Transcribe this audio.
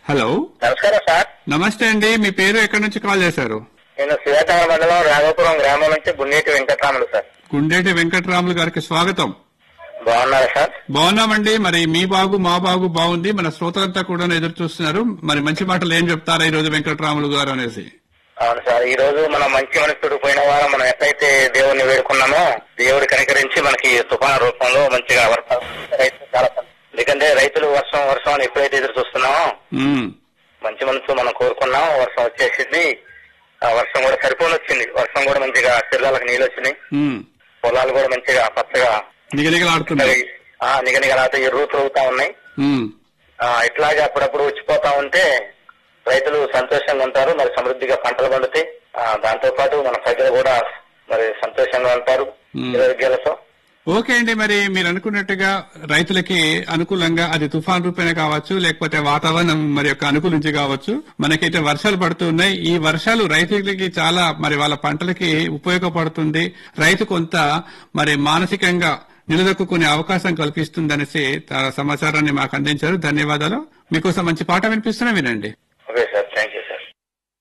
Hello నమస్కారం sir నమస్తే అండి మీ పేరు ఎక్కడి నుంచి కాల్ చేశారు నేను శ్రీకాకుళం మండలం రాఘవపురం గ్రామం నుంచి బున్నేటి వెంకటరాములు సార్ గుండేటి వెంకటరాములు గారికి స్వాగతం బాగున్నారా సార్ బాగున్నామండి మరి మీ బాగు మా బాగు బాగుంది మన శ్రోతలంతా కూడా ఎదురు చూస్తున్నారు మరి మంచి మాటలు ఏం చెప్తారా ఈ రోజు వెంకటరాములు గారు అనేసి అవును సార్ ఈ రోజు మనం మంచి మనసుడు పోయిన వారం మనం ఎట్లయితే దేవుణ్ణి వేడుకున్నామో దేవుడు కనికరించి మనకి తుఫాను రూపంలో మంచిగా వర్షం రైతులు చాలా సంతోషం. ఎందుకంటే రైతులు వర్షం వర్షం అని ఎప్పుడైతే ఎదురు చూస్తున్నామో ఉమ్, మంచి మనసు మనం కోరుకున్నాం వర్షం వచ్చేసింది ఆ వర్షం కూడా సరిపోని వచ్చింది వర్షం కూడా మంచిగా పిల్లలకు నీళ్ళు వచ్చినాయి ఉమ్, పొలాలు కూడా మంచిగా పచ్చగా నిగనిగలాడుతున్నాయి ఆ నిగనిగలాత ఎరువు తిరుగుతా ఉన్నాయి ఉమ్, ఆ, ఇట్లాగే అప్పుడప్పుడు వచ్చిపోతా ఉంటే రైతులు సంతోషంగా ఉంటారు మరి సమృద్ధిగా పంటలు పండుతాయి ఆ, దాంతో పాటు మన ప్రజలు కూడా మరి సంతోషంగా ఉంటారు మ్మ్. విద్యలతో ఓకే అండి మరి మీరు అనుకున్నట్టుగా రైతులకి అనుకూలంగా అది తుఫాన్ రూపేణ కావచ్చు లేకపోతే వాతావరణం మరి యొక్క అనుకూలించి కావచ్చు మనకైతే వర్షాలు పడుతున్నాయి ఈ వర్షాలు రైతులకి చాలా మరి వాళ్ళ పంటలకి ఉపయోగపడుతుంది రైతు కొంత మరి మానసికంగా నిలదొక్కునే అవకాశం కల్పిస్తుందనేసి ఆ సమాచారాన్ని మాకు అందించారు ధన్యవాదాలు మీకోసం మంచి పాట వినిపిస్తున్నా వినండి